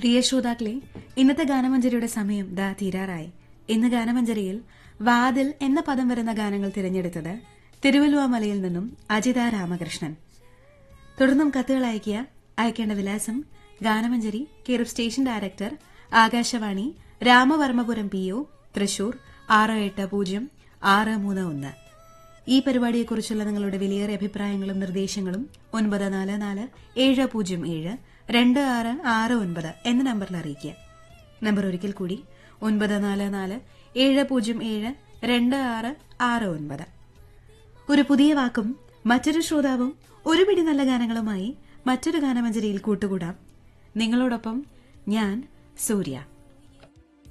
പ്രിയ ശ്രോതാക്കളെ ഇന്നത്തെ ഗാനമഞ്ജരിയുടെ സമയം ദാ തീരാറായി ഇന്ന് ഗാനമഞ്ജരിയിൽ വാതിൽ എന്ന പദം വരുന്ന ഗാനങ്ങൾ തിരഞ്ഞെടുത്തത് തിരുവല്ലുവമലയിൽ നിന്നും അജിത രാമകൃഷ്ണൻ തുടർന്നും കത്തുകൾ അയക്കുക അയക്കേണ്ട വിലാസം Ganamanjari care of station director Akashvani Ramavarmapuram P O Thrissur ആറ് എട്ട് പൂജ്യം ആറ് മൂന്ന് ഒന്ന് ഈ പരിപാടിയെക്കുറിച്ചുള്ള നിങ്ങളുടെ വിലയേറെ അഭിപ്രായങ്ങളും നിർദ്ദേശങ്ങളും ഒൻപത് നാല് നാല് ഏഴ് പൂജ്യം ഏഴ് രണ്ട് ആറ് ആറ് ഒൻപത് എന്ന നമ്പറിൽ അറിയിക്കുക നമ്പർ ഒരിക്കൽ കൂടി ഒൻപത് നാല് നാല് ഏഴ് പൂജ്യം ഏഴ് രണ്ട് ആറ് ആറ് ഒൻപത് ഒരു പുതിയ വാക്കും മറ്റൊരു ശ്രോതാവും ഒരു പിടി നല്ല ഗാനങ്ങളുമായി മറ്റൊരു ഗാനമഞ്ജരിയിൽ കൂട്ടുകൂടാം നിങ്ങളോടൊപ്പം ഞാൻ സൂര്യ